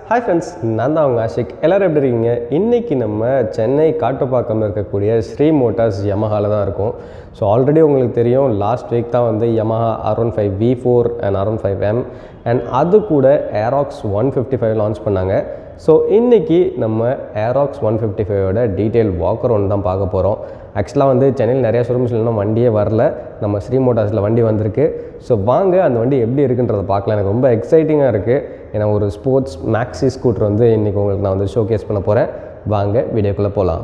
hi friends நான் தான் அவங்க ஆஷிக் எல்லோரும் எப்படி இருக்கீங்க இன்றைக்கி நம்ம சென்னை காட்டுப்பாக்கம் இருக்கக்கூடிய ஸ்ரீ மோட்டார்ஸ் யமஹாவில் தான் இருக்கும் ஸோ ஆல்ரெடி உங்களுக்கு தெரியும் லாஸ்ட் வீக் தான் வந்து Yamaha R one five V four and R one five M and அது கூட Aerox one fifty five launch பண்ணாங்க ஸோ இன்றைக்கி நம்ம ஏராக்ஸ் ஒன் ஃபிஃப்டி ஃபைவோட டீட்டெயில் வாக்கர் ஒன்று தான் பார்க்க போகிறோம் ஆக்சுவலாக வந்து சென்னையில் நிறைய ஷோரூம்ஸ்ல இன்னும் வண்டியே வரல நம்ம ஸ்ரீ மோட்டார்ஸில் வண்டி வந்திருக்கு ஸோ வாங்க அந்த வண்டி எப்படி இருக்குன்றதை பார்க்கலாம் எனக்கு ரொம்ப எக்ஸைட்டிங்காக இருக்குது ஏன்னா ஒரு ஸ்போர்ட்ஸ் மேக்ஸி ஸ்கூட்டர் வந்து இன்றைக்கி உங்களுக்கு நான் வந்து ஷோ கேஸ் பண்ண போகிறேன் வாங்க வீடியோக்குள்ளே போகலாம்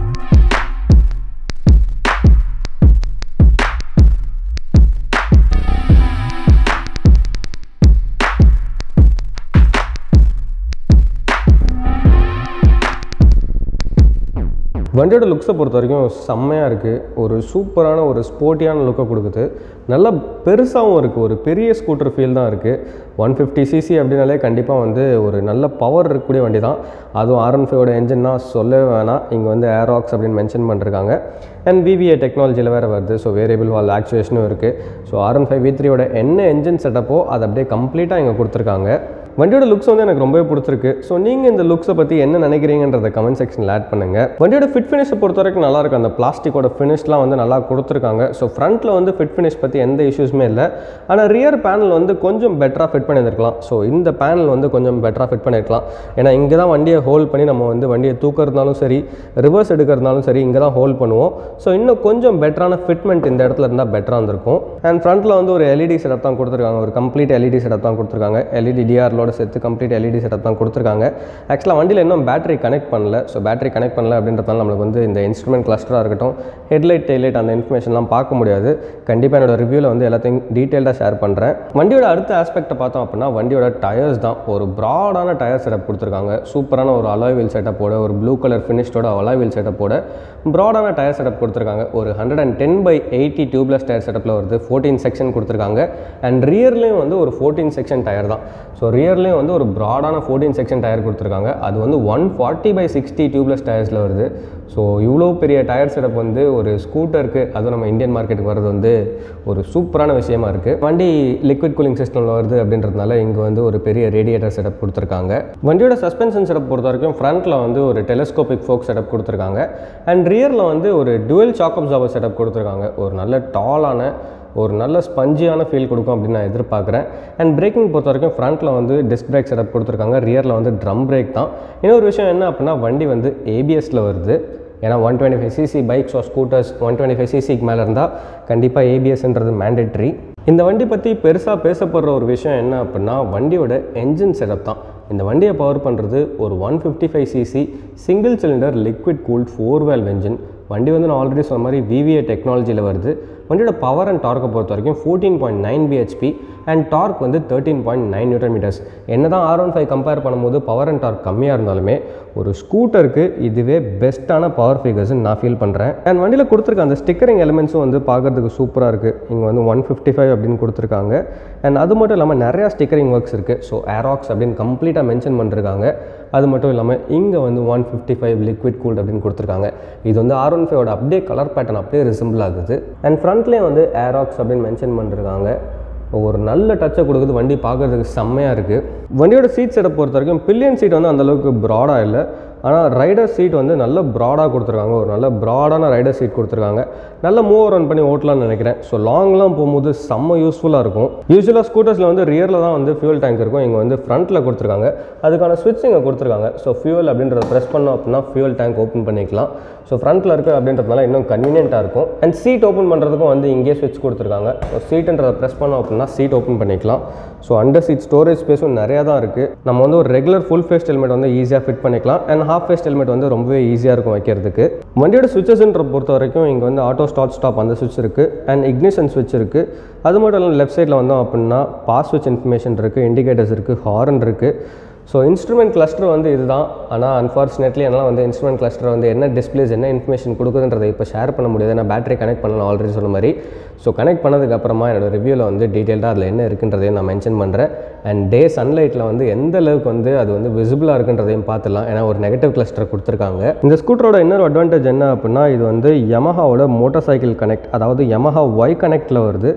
வண்டியோட லுக்ஸை பொறுத்த வரைக்கும் செம்மையாக இருக்குது ஒரு சூப்பரான ஒரு ஸ்போர்ட்டியான லுக்கை கொடுக்குது நல்லா பெருசாகவும் இருக்குது ஒரு பெரிய ஸ்கூட்டர் ஃபீல் தான் இருக்குது ஒன் ஃபிஃப்டி சிசி அப்படின்னாலே கண்டிப்பாக வந்து ஒரு நல்ல பவர் இருக்கக்கூடிய வண்டி தான் அதுவும் ஆர் ஒன் ஃபைவோட என்ஜின்னா சொல்லவே வேணாம் இங்கே வந்து ஏராக்ஸ் அப்படின்னு மென்ஷன் பண்ணிருக்காங்க அண்ட் விவிஏ டெக்னாலஜியில் வேறு வருது ஸோ வேரியபிள் வால் ஆக்சுவேஷனும் இருக்குது so R one five V த்ரீயோட என்ன என்ஜின் செட்டப்போ அதை அப்படியே கம்ப்ளீட்டாக இங்கே கொடுத்துருக்காங்க வண்டியோட லுக்ஸ் வந்து எனக்கு ரொம்பவே பிடிச்சிருக்கு ஸோ நீங்கள் இந்த லுக்ஸை பற்றி என்ன நினைக்கிறீங்கன்றத கமெண்ட் செக்ஷனில் ஆட் பண்ணுங்கள் வண்டியோட ஃபிட் ஃபினிஷை பொறுத்த வரைக்கும் நல்லா இருக்கும் அந்த பிளாஸ்டிக்கோட ஃபினிஷ்லாம் வந்து நல்லா கொடுத்துருக்காங்க ஸோ ஃப்ரண்ட்டில் வந்து ஃபிட் ஃபினிஷ் பற்றி எந்த இஷ்யூஸுமே இல்லை ஆனால் ரியர் பேனல் வந்து கொஞ்சம் பெட்டராக ஃபிட் பண்ணியிருக்கலாம் ஸோ இந்த பேனல் வந்து கொஞ்சம் பெட்டராக ஃபிட் பண்ணியிருக்கலாம் ஏன்னா இங்கே தான் வண்டியை ஹோல்ட் பண்ணி நம்ம வந்து வண்டியை தூக்கிறதுனாலும் சரி ரிவர்ஸ் எடுக்கிறதுனாலும் சரி இங்கே தான் ஹோல்ட் பண்ணுவோம் ஸோ இன்னும் கொஞ்சம் பெட்டரான ஃபிட்மெண்ட் இந்த இடத்துல இருந்தால் பெட்டராக இருந்திருக்கும் அண்ட் ஃப்ரண்ட்டில் வந்து ஒரு எல்இடி செட்டப் தான் கொடுத்துருக்காங்க ஒரு கம்ப்ளீட் எல்இடி செட்டப் தான் கொடுத்துருக்காங்க எல்இடி டிஆர்லோட சேர்த்து கம்ப்ளீட் எல்இடி செட்டப் தான் கொடுத்துருக்காங்க ஆக்சுவலாக வண்டியில் இன்னும் பேட்டரி கனெக்ட் பண்ணல ஸோ பேட்டரி கனெக்ட் பண்ணல அப்படின்றதால நம்மளுக்கு வந்து இந்த இன்ஸ்ட்ருமெண்ட் கிளஸ்டராக இருக்கட்டும் ஹெட்லைட் டெய்லைட் அந்த இன்ஃபர்மேஷன்லாம் பார்க்க முடியாது கண்டிப்பாக என்னோட ரிவ்யூவில் வந்து எல்லாத்தையும் டீட்டெயில்டாக ஷேர் பண்ணுறேன் வண்டியோட அடுத்த ஆஸ்பெக்ட்டை பார்த்தோம் அப்படின்னா வண்டியோட டயர்ஸ் தான் ஒரு ப்ராடான டயர் செட்டப் கொடுத்துருக்காங்க சூப்பரான ஒரு அலாய் வீல் செட்டப்போட ஒரு ப்ளூ கலர் ஃபினிஷ்டோட அலாய் வீல் செட்டப்போட ப்ராடான டயர் செட்டப் கொடுத்துருக்காங்க ஒரு hundred and ten by eighty tubeless tyre செட்டப்பில் வருது ஃபோர்டீன் செக்ஷன் கொடுத்துருக்காங்க அண்ட் ரியர்லேயும் வந்து ஒரு ஃபோர்டீன் செக்ஷன் டயர் தான் ஸோ ரியர்லேயும் வந்து ஒரு ப்ராடான ஃபோர்டீன் செக்ஷன் டயர் கொடுத்துருக்காங்க அது வந்து one forty by sixty tubeless டயர்ஸில் வருது ஸோ இவ்வளோ பெரிய டயர் செட்டப் வந்து ஒரு ஸ்கூட்டருக்கு அதுவும் நம்ம இந்தியன் மார்க்கெட்டுக்கு வர்றது வந்து ஒரு சூப்பரான விஷயமா இருக்குது வண்டி லிக்விட் கூலிங் சிஸ்டமில் வருது அப்படின்றதுனால இங்கே வந்து ஒரு பெரிய ரேடியேட்டர் செட்டப் கொடுத்துருக்காங்க வண்டியோட சஸ்பென்ஷன் செட்டப் பொறுத்த வரைக்கும் ஃப்ரண்ட்டில் வந்து ஒரு டெலஸ்கோபிக் ஃபோக் செட்டப் கொடுத்துருக்காங்க அண்ட் ரியரில் வந்து ஒரு டுவெல் சாக் அப்சார்பர் செட்டப் கொடுத்துருக்காங்க ஒரு நல்ல டாலான ஒரு நல்ல ஸ்பஞ்சியான ஃபீல் கொடுக்கும் அப்படின்னு நான் எதிர்பார்க்குறேன் அண்ட் பிரேக்கிங் பொறுத்த வரைக்கும் ஃப்ரண்ட்டில் வந்து டிஸ்க் பிரேக் செட்டப் கொடுத்துருக்காங்க ரியரில் வந்து ட்ரம் பிரேக் தான் இன்னொரு விஷயம் என்ன அப்படின்னா வண்டி வந்து ஏபிஎஸ்சில் வருது ஏன்னா one twenty five CC bikes or scooters one twenty five சிசிக்கு மேலே இருந்தால் கண்டிப்பாக ஏபிஎஸ்ன்றது மேண்டேட்ரி இந்த வண்டி பற்றி பெருசாக பேசப்படுற ஒரு விஷயம் என்ன அப்படின்னா வண்டியோட என்ஜின் செட்டப் தான் இந்த வண்டியை பவர் பண்ணுறது ஒரு one fifty five CC single cylinder liquid cooled four valve engine வண்டி வந்து நான் ஆல்ரெடி சொன்ன மாதிரி விவிஏ டெக்னாலஜியில் வருது வண்டியோட பவர் அண்ட் டார்க்கை பொறுத்த வரைக்கும் fourteen point nine BHP and torque வந்து thirteen point nine newton meters என்ன தான் ஆர் ஒன் ஃபைவ் கம்பேர் பண்ணும்போது பவர் அண்ட் டார்க் கம்மியாக இருந்தாலுமே ஒரு ஸ்கூட்டருக்கு இதுவே பெஸ்ட்டான பவர் ஃபிகர்ஸ்னு நான் ஃபீல் பண்ணுறேன் அண்ட் வண்டியில் கொடுத்துருக்க அந்த ஸ்டிக்கரிங் எலிமெண்ட்ஸும் வந்து பார்க்குறதுக்கு சூப்பராக இருக்குது இங்கே வந்து ஒன் ஃபிஃப்டி ஃபைவ் அப்படின்னு கொடுத்துருக்காங்க அண்ட் அது மட்டும் இல்லாமல் நிறையா ஸ்டிக்கரிங் ஒர்க்ஸ் இருக்குது ஸோ ஏராக்ஸ் அப்படின்னு கம்ப்ளீட்டாக மென்ஷன் பண்ணிருக்காங்க அது மட்டும் இல்லாமல் இங்கே வந்து one fifty five liquid cooled அப்படின்னு கொடுத்துருக்காங்க இது வந்து ஆர் ஒன் ஃபைவோட அப்படியே கலர் பேட்டர்ன் அப்படியே ரிசிம்பிள் ஆகுது அண்ட் ஃப்ரண்ட்லேயே வந்து ஏராக்ஸ் அப்படின்னு மென்ஷன் பண்ணிருக்காங்க ஒரு நல்ல டச்சை கொடுக்குது வண்டி பார்க்குறதுக்கு செம்மையாக இருக்குது வண்டியோட சீட் செட்டப் பொறுத்த வரைக்கும் பில்லியன் சீட் வந்து அந்தளவுக்கு ப்ராடாக இல்லை ஆனால் ரைடர் சீட் வந்து நல்ல ப்ராடாக கொடுத்துருக்காங்க ஒரு நல்ல ப்ராடான ரைடர் சீட் கொடுத்துருக்காங்க நல்ல மூவ் ரன் பண்ணி ஓட்டலாம்னு நினைக்கிறேன் ஸோ லாங்லாம் போகும்போது செம்ம யூஸ்ஃபுல்லாக இருக்கும் யூஸ்வலாக ஸ்கூட்டர்ஸில் வந்து ரியரில் தான் வந்து ஃபியூல் டேங்க் இருக்கும் இங்கே வந்து ஃப்ரண்ட்டில் கொடுத்துருக்காங்க அதுக்கான ஸ்விட்ச் இங்கே கொடுத்துருக்காங்க ஸோ ஃபியூல் அப்படின்றத ப்ரெஸ் பண்ணோம் அப்படின்னா ஃபியூல் டேங்க் ஓப்பன் பண்ணிக்கலாம் ஸோ ஃப்ரண்ட்டில் இருக்குது அப்படின்றதுனால இன்னும் கன்வீனியண்ட்டாக இருக்கும் அண்ட் சீட் ஓப்பன் பண்ணுறதுக்கும் வந்து இங்கேயே ஸ்விட்ச் கொடுத்துருக்காங்க ஸோ சீட்டுன்றதை ப்ரெஸ் பண்ணோம் அப்படின்னா சீட் ஓப்பன் பண்ணிக்கலாம் ஸோ அண்டர் சீட் ஸ்டோரேஜ் ஸ்பேஸும் நிறையா தான் இருக்குது நம்ம வந்து ஒரு ரெகுலர் ஃபுல் ஃபேஸ் ஹெல்மெட் வந்து ஈஸியாக ஃபிட் பண்ணிக்கலாம் அண்ட் ஹாஃப் ஃபேஸ் ஹெல்மெட் வந்து ரொம்பவே ஈஸியாக இருக்கும் வைக்கிறதுக்கு வண்டியோட சுவிச்சஸ்ன்ற பொறுத்த வரைக்கும் இங்கே வந்து ஆட்டோ ஸ்டார்ட் ஸ்டாப் அந்த சுவிட்ச் இருக்குது அண்ட் இக்னிஷன் சுவிட்ச் இருக்குது அது மட்டும் இல்லாமல் லெஃப்ட் சைடில் வந்தோம் அப்படின்னா பாஸ் சுவிட்ச் இன்ஃபர்மேஷன் இருக்குது இண்டிகேட்டர்ஸ் இருக்குது ஹார்ன் இருக்குது ஸோ இன்ஸ்ட்ருமெண்ட் கிளஸ்டர் வந்து இதுதான் ஆனால் அன்ஃபார்ச்சுனேட்லி என்னால் வந்து இன்ஸ்ட்ருமெண்ட் கிளஸ்டர் வந்து என்ன டிஸ்பிளேஸ் என்ன இன்ஃபர்மேஷன் கொடுக்குதுன்றதை இப்போ ஷேர் பண்ண முடியாது நான் பேட்டரி கனெக்ட் பண்ணலாம் ஆல்ரெடி சொன்ன மாதிரி ஸோ கனெக்ட் பண்ணதுக்கப்புறமா என்னோட ரிவ்யூவில் வந்து டீட்டெயில்டாக அதில் என்ன இருக்குன்றதையும் நான் மென்ஷன் பண்ணுறேன் அண்ட் டே சன்லைட்டில் வந்து எந்த அளவுக்கு வந்து அது வந்து விசிபிளாக இருக்குன்றதையும் பார்த்துலாம் ஏன்னா ஒரு நெகட்டிவ் கிளஸ்டர் கொடுத்துருக்காங்க இந்த ஸ்கூட்டரோட இன்னொரு அட்வான்டேஜ் என்ன அப்படின்னா இது வந்து யமஹாவோட மோட்டார் சைக்கிள் கனெக்ட் அதாவது யமஹா ஒய் கனெக்டில் வருது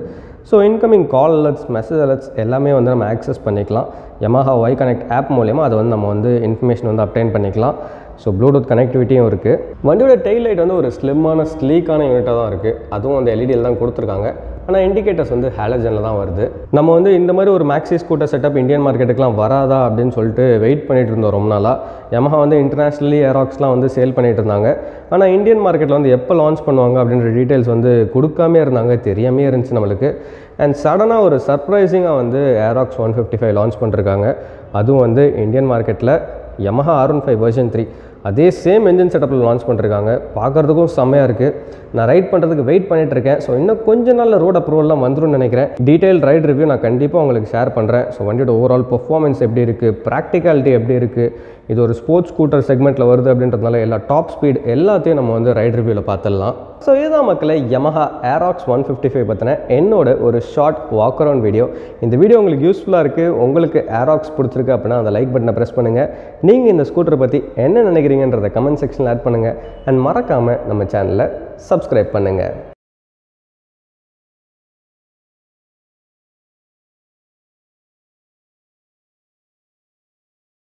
so incoming call alerts message alerts எல்லாமே வந்து நம்ம ஆக்சஸ் பண்ணிக்கலாம் Yamaha ஒய் கனெக்ட் ஆப் மூலயமா அதை வந்து நம்ம வந்து இன்ஃபர்மேஷன் வந்து அப்டைன் பண்ணிக்கலாம் ஸோ ப்ளூடூத் கனெக்டிவிட்டியும் இருக்குது வண்டியோட டெய்ல் லைட் வந்து ஒரு ஸ்லிம்மான ஸ்லீக்கான யூனிட்டாக தான் இருக்குது அதுவும் அந்த எல்இடியில் தான் கொடுத்துருக்காங்க ஆனால் இண்டிகேட்டர்ஸ் வந்து ஹேலஜனில் தான் வருது நம்ம வந்து இந்த மாதிரி ஒரு மேக்ஸி ஸ்கூட்டர் செட்டப் இந்தியன் மார்க்கெட்டுக்குலாம் வராதா அப்படின்னு சொல்லிட்டு வெயிட் பண்ணிட்டு இருந்தோம் ரொம்ப நாளாக Yamaha வந்து இன்டர்நேஷ்னலி ஏராக்ஸ்லாம் வந்து சேல் பண்ணிட்டு இருந்தாங்க ஆனால் இந்தியன் மார்க்கெட்டில் வந்து எப்போ லான்ச் பண்ணுவாங்க அப்படின்ற டீட்டெயில்ஸ் வந்து கொடுக்காமே இருந்தாங்க தெரியாமே இருந்துச்சு நம்மளுக்கு அண்ட் சடனாக ஒரு சர்ப்ரைசிங்காக வந்து Aerox one fifty five launch பண்ணிருக்காங்க அதுவும் வந்து இந்தியன் மார்க்கெட்டில் Yamaha R one five version three அதே சேம் என்ஜின் செட்டப்பில் லான்ச் பண்ணிருக்காங்க பார்க்குறதுக்கும் செம்மையாக இருக்குது நான் ரைட் பண்ணுறதுக்கு வெயிட் பண்ணிட்டு இருக்கேன் ஸோ இன்னும் கொஞ்ச நாளில் ரோட் அப்ரூவல்லாம் வந்துரும்னு நினைக்கிறேன் டீட்டெயில் ரைட் ரிவ்யூ நான் கண்டிப்பாக உங்களுக்கு ஷேர் பண்ணுறேன் ஸோ வண்டியோட ஓவரால் பெர்ஃபார்மன்ஸ் எப்படி இருக்குது ப்ராக்டிகாலிட்டி எப்படி இருக்குது இது ஒரு ஸ்போர்ட்ஸ் ஸ்கூட்டர் செக்மெண்ட்டில் வருது அப்படின்றதுனால எல்லா டாப் ஸ்பீட் எல்லாத்தையும் நம்ம வந்து ரைட் ரிவ்யூவில் பார்த்துடலாம் ஸோ இதுதான் மக்களை Yamaha Aerox one fifty five பற்றின என்னோட ஒரு ஷார்ட் வாக் அரவுண்ட் வீடியோ இந்த வீடியோ உங்களுக்கு யூஸ்ஃபுல்லாக இருக்குது உங்களுக்கு ஏராக்ஸ் பிடிச்சிருக்கு அப்படின்னா அந்த லைக் பட்டனை ப்ரெஸ் பண்ணுங்கள் நீங்கள் இந்த ஸ்கூட்டரை பற்றி என்ன நினைக்கிறீங்கன்றத கமெண்ட் செக்ஷனில் ஆட் பண்ணுங்கள் அண்ட் மறக்காமல் நம்ம சேனலை சப்ஸ்கிரைப் பண்ணுங்கள்